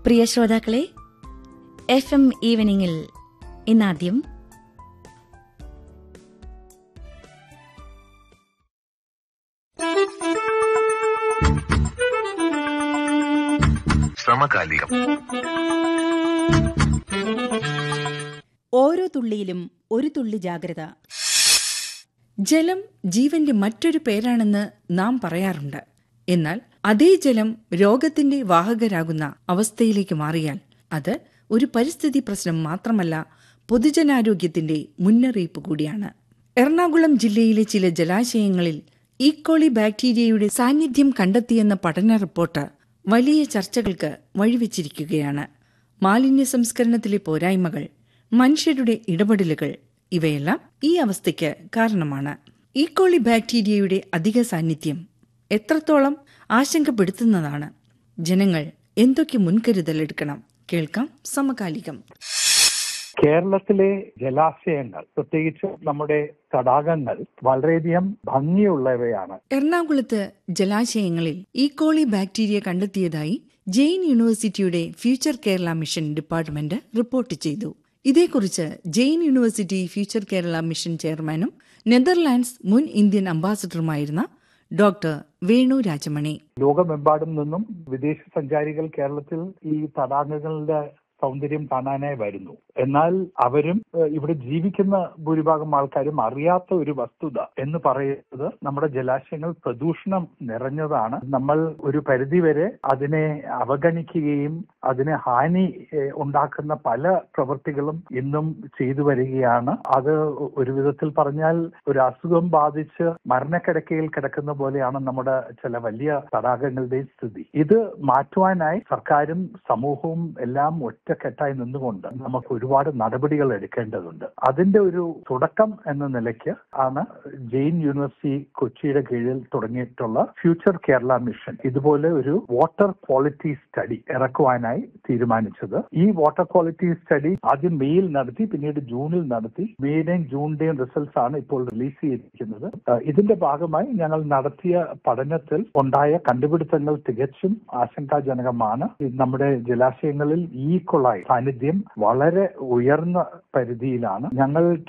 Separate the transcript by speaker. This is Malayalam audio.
Speaker 1: പ്രിയ ശ്രോതാക്കളെ എഫ് എം ഈവനിങ്ങിൽ ഇന്നാദ്യം
Speaker 2: സമകാലികം
Speaker 3: ഓരോ തുള്ളിയിലും ഒരു തുള്ളി ജാഗ്രത
Speaker 4: ജലം ജീവന്റെ മറ്റൊരു പേരാണെന്ന് നാം പറയാറുണ്ട് എന്നാൽ അതേ ജലം രോഗത്തിന്റെ വാഹകരാകുന്ന അവസ്ഥയിലേക്ക് മാറിയാൽ അത് ഒരു പരിസ്ഥിതി പ്രശ്നം മാത്രമല്ല പൊതുജനാരോഗ്യത്തിന്റെ മുന്നറിയിപ്പ് കൂടിയാണ് എറണാകുളം ജില്ലയിലെ ചില ജലാശയങ്ങളിൽ ഈക്കോളി ബാക്ടീരിയയുടെ സാന്നിധ്യം കണ്ടെത്തിയെന്ന പഠന റിപ്പോർട്ട് വലിയ ചർച്ചകൾക്ക് വഴിവെച്ചിരിക്കുകയാണ് മാലിന്യ സംസ്കരണത്തിലെ പോരായ്മകൾ മനുഷ്യരുടെ ഇടപെടലുകൾ ഇവയെല്ലാം ഈ അവസ്ഥയ്ക്ക് കാരണമാണ് ഈക്കോളി ബാക്ടീരിയയുടെ അധിക സാന്നിധ്യം എത്രത്തോളം ആശങ്കപ്പെടുത്തുന്നതാണ് ജനങ്ങൾ എന്തൊക്കെ മുൻകരുതലെടുക്കണം കേൾക്കാം സമകാലികം
Speaker 5: കേരളത്തിലെ ജലാശയങ്ങൾ പ്രത്യേകിച്ച് നമ്മുടെ തടാകങ്ങൾ വളരെയധികം ഭംഗിയുള്ളവയാണ്
Speaker 4: എറണാകുളത്ത് ജലാശയങ്ങളിൽ ഈക്കോളി ബാക്ടീരിയ കണ്ടെത്തിയതായി ജെയിൻ യൂണിവേഴ്സിറ്റിയുടെ future Kerala mission department report ചെയ്തു ഇതേക്കുറിച്ച് Jain university future Kerala mission ചെയർമാനും നെതർലാൻഡ്സ് മുൻ ഇന്ത്യൻ അംബാസഡറുമായിരുന്ന ഡോക്ടർ വേണു രാജമണി
Speaker 5: ലോകമെമ്പാടും നിന്നും വിദേശ സഞ്ചാരികൾ കേരളത്തിൽ ഈ തടാകങ്ങളുടെ സൗന്ദര്യം കാണാനായി വരുന്നു എന്നാൽ അവരും ഏഹ്, ഇവിടെ ജീവിക്കുന്ന ഭൂരിഭാഗം ആൾക്കാരും അറിയാത്ത ഒരു വസ്തുത എന്ന് പറയുന്നത് നമ്മുടെ ജലാശയങ്ങൾ പ്രദൂഷണം നിറഞ്ഞതാണ് നമ്മൾ ഒരു പരിധിവരെ അതിനെ അവഗണിക്കുകയും അതിന് ഹാനി ഏഹ്, ഉണ്ടാക്കുന്ന പല പ്രവൃത്തികളും ഇന്നും ചെയ്തു വരികയാണ് അത് ഒരു വിധത്തിൽ പറഞ്ഞാൽ ഒരു അസുഖം ബാധിച്ച് മരണക്കിടക്കയിൽ കിടക്കുന്ന പോലെയാണ് നമ്മുടെ ചില വലിയ തടാകങ്ങളുടെയും സ്ഥിതി ഇത് മാറ്റുവാനായി സർക്കാരും സമൂഹവും എല്ലാം ഒറ്റക്കെട്ടായി നിന്നുകൊണ്ട് നമുക്ക് ഒരുപാട് നടപടികൾ എടുക്കേണ്ടതുണ്ട് അതിന്റെ ഒരു തുടക്കം എന്ന നിലയ്ക്ക് ആണ് ജെയിൻ യൂണിവേഴ്സിറ്റി കൊച്ചിയുടെ കീഴിൽ തുടങ്ങിയിട്ടുള്ള ഫ്യൂച്ചർ കേരള മിഷൻ ഇതുപോലെ ഒരു വാട്ടർ ക്വാളിറ്റി സ്റ്റഡി ഇറക്കുവാനായി തീരുമാനിച്ചത് ഈ വാട്ടർ ക്വാളിറ്റി സ്റ്റഡി ആദ്യം മെയ്യിൽ നടത്തി പിന്നീട് ജൂണിൽ നടത്തി മെയ്യുടെയും ജൂണിന്റെയും റിസൾട്ട്സ് ആണ് ഇപ്പോൾ റിലീസ് ചെയ്തിരിക്കുന്നത് ആ, ഇതിന്റെ ഭാഗമായി ഞങ്ങൾ നടത്തിയ പഠനത്തിൽ ഉണ്ടായ കണ്ടുപിടുത്തങ്ങൾ തികച്ചും ആശങ്കാജനകമാണ് ഇത് നമ്മുടെ ജലാശയങ്ങളിൽ ഈ കൊള്ളായി സാന്നിധ്യം വളരെ ഉയർന്ന പരിധിയിലാണ് ഞങ്ങൾ